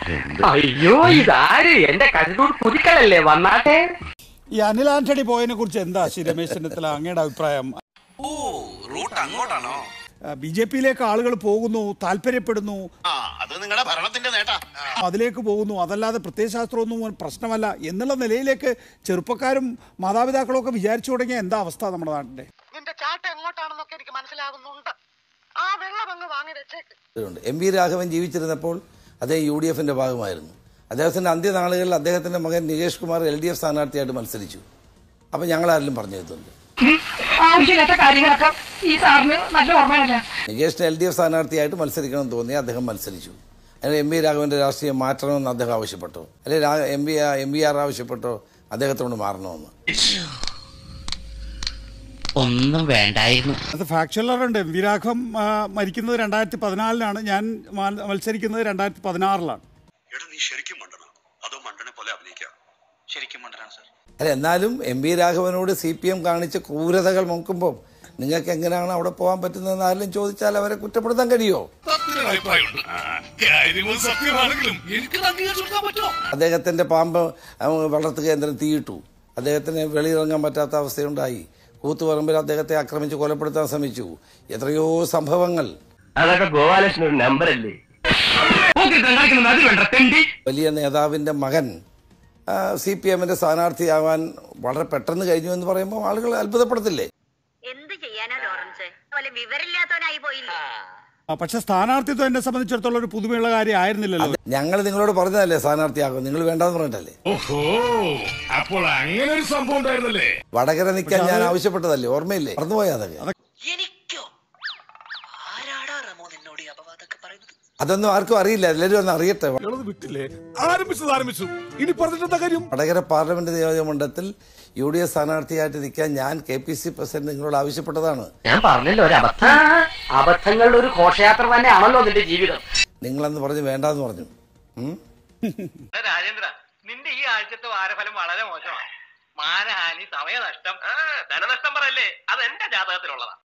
അയ്യോ ഇതാര് എന്റെ കരുതൂർ കുതിക്കളല്ലേ വന്നാട്ടെ ഈ അനിൽ ആന്റണി പോയതിനെ കുറിച്ച് എന്താ ശ്രീ രമേശ് ചെന്നിത്തല അങ്ങയുടെ അഭിപ്രായം ഓ റൂട്ട് അങ്ങോട്ടാണോ ബി ജെ പിയിലേക്ക് ആളുകൾ പോകുന്നു താല്പര്യപ്പെടുന്നു ആ അത് നിങ്ങളുടെ ഭരണത്തിന്റെ നേട്ടാ അതിലേക്ക് പോകുന്നു അതല്ലാതെ പ്രത്യയശാസ്ത്രമൊന്നും ഒരു പ്രശ്നമല്ല എന്നുള്ള നിലയിലേക്ക് ചെറുപ്പക്കാരും മാതാപിതാക്കളും ഒക്കെ വിചാരിച്ചു തുടങ്ങിയ എന്താ അവസ്ഥ നമ്മുടെ നാട്ടിന്റെ നിന്റെ ചാട്ട എങ്ങോട്ടാണെന്നൊക്കെ എനിക്ക് മനസ്സിലാകുന്നുണ്ട് ആ വെള്ളം അങ്ങ് വാങ്ങി വെച്ചേക്ക് ഉണ്ട് എം വി രാഘവൻ ജീവിച്ചിരുന്നപ്പോൾ അദ്ദേഹം യു ഡി എഫിന്റെ ഭാഗമായിരുന്നു അദ്ദേഹത്തിന്റെ അന്ത്യനാളുകളിൽ അദ്ദേഹത്തിന്റെ മകൻ Nikesh Kumar L D F സ്ഥാനാർത്ഥിയായിട്ട് മത്സരിച്ചു അപ്പം ഞങ്ങളാരെങ്കിലും പറഞ്ഞു തരുന്നുണ്ട് ആവശ്യമില്ലാത്ത കാര്യങ്ങളൊക്കെ ഈ സാറിന് നല്ല ഓർമ്മയില്ല നികേഷിന് എൽ ഡി എഫ് സ്ഥാനാർത്ഥിയായിട്ട് മത്സരിക്കണമെന്ന് തോന്നി അദ്ദേഹം മത്സരിച്ചു അതിന് എം വി രാഘവന്റെ രാഷ്ട്രീയം മാറ്റണമെന്ന് അദ്ദേഹം ആവശ്യപ്പെട്ടു അല്ലെങ്കിൽ M V M V R ആവശ്യപ്പെട്ടോ അദ്ദേഹത്തോട് മാറണമെന്ന് ഒന്നും വേണ്ടായിരുന്നു അത് ഫാക്ച്വലറുണ്ട് എം വി രാഘവം ആ, മരിക്കുന്നത് രണ്ടായിരത്തി പതിനാലിനാണ് ഞാൻ മാ- മത്സരിക്കുന്നത് രണ്ടായിരത്തി പതിനാറിലാണ് എടാ നീ ശരിക്കും മണ്ടനാ അതോ മണ്ടനെ പോലെ അഭിനയിക്കാം ശരിക്കും മണ്ടനാണ് സാർ അല്ല എന്നാലും എം വി രാഘവനോട് സി പി എം കാണിച്ച ക്രൂരതകൾ നോക്കുമ്പോൾ നിങ്ങൾക്ക് എങ്ങനെയാണ് അവിടെ പോകാൻ പറ്റുന്നതെന്ന് ആരെങ്കിലും ചോദിച്ചാൽ അവരെ കുറ്റപ്പെടുത്താൻ കഴിയുമോ അദ്ദേഹത്തിന്റെ പാമ്പ് അഹ് വളർത്തു കേന്ദ്രം തീയിട്ടു അദ്ദേഹത്തിന് വെളിയിറങ്ങാൻ പറ്റാത്ത അവസ്ഥയുണ്ടായി കൂത്തുപറമ്പിൽ അദ്ദേഹത്തെ ആക്രമിച്ച് കൊലപ്പെടുത്താൻ ശ്രമിച്ചു എത്രയോ സംഭവങ്ങൾ അതൊക്കെ ഗോപാലകൃഷ്ണൻ ഒരു നമ്പറല്ലേ വലിയ നേതാവിന്റെ മകൻ സി പി എമ്മിന്റെ സ്ഥാനാർത്ഥിയാവാൻ വളരെ പെട്ടെന്ന് കഴിഞ്ഞു എന്ന് പറയുമ്പോൾ ആളുകൾ അത്ഭുതപ്പെടത്തില്ലേ എന്ത് ചെയ്യാനാ ലോറൻസ് വല്ല വിവരമില്ലാത്തവനായി പോയില്ലേ ആ, പക്ഷെ സ്ഥാനാർത്ഥിത്വം എന്നെ സംബന്ധിച്ചിടത്തോളം ഒരു പുതുമയുള്ള കാര്യം ആയിരുന്നില്ലല്ലോ ഞങ്ങൾ നിങ്ങളോട് പറഞ്ഞതല്ലേ സ്ഥാനാർത്ഥിയാകും നിങ്ങൾ വേണ്ടെന്ന് പറഞ്ഞിട്ടല്ലേ ഓഹോ അപ്പോൾ അങ്ങനെ ഒരു സംഭവം ഉണ്ടായിരുന്നല്ലേ വടകര നിൽക്കാൻ ഞാൻ ആവശ്യപ്പെട്ടതല്ലേ ഓർമ്മയില്ലേ മറന്നുപോയാ അതൊക്കെ എനിക്കോ ആരാടാ റമോ നിന്നോട് ഈ അപവാദമൊക്കെ പറയുന്നത് അതൊന്നും ആർക്കും അറിയില്ല എല്ലാവരും ഒന്ന് അറിയട്ടെ വിട്ടില്ലേ ആരംഭിച്ചത് ആരംഭിച്ചു ഇനി പറഞ്ഞിട്ടെന്താ കാര്യം വടകര പാർലമെന്റ് നിയോജക മണ്ഡലത്തിൽ യു ഡി എഫ് സ്ഥാനാർത്ഥിയായിട്ട് നിൽക്കാൻ ഞാൻ കെ പി സി പ്രസിഡന്റ് നിങ്ങളോട് ആവശ്യപ്പെട്ടതാണ് ഞാൻ പറഞ്ഞല്ലോ ഒരു അബദ്ധം അബദ്ധങ്ങളുടെ ഒരു ഘോഷയാത്ര തന്നെയാണല്ലോ നിന്റെ ജീവിതം നിങ്ങളന്ന് പറഞ്ഞ് വേണ്ടാന്ന് പറഞ്ഞു ഉം? രാജേന്ദ്ര നിന്റെ ഈ ആഴ്ചത്തെ വാരഫലം വളരെ മോശമാണ് മാനഹാനി സമയനഷ്ടം ധനനഷ്ടം പറയല്ലേ അത് എന്റെ ജാതകത്തിലുള്ളതാ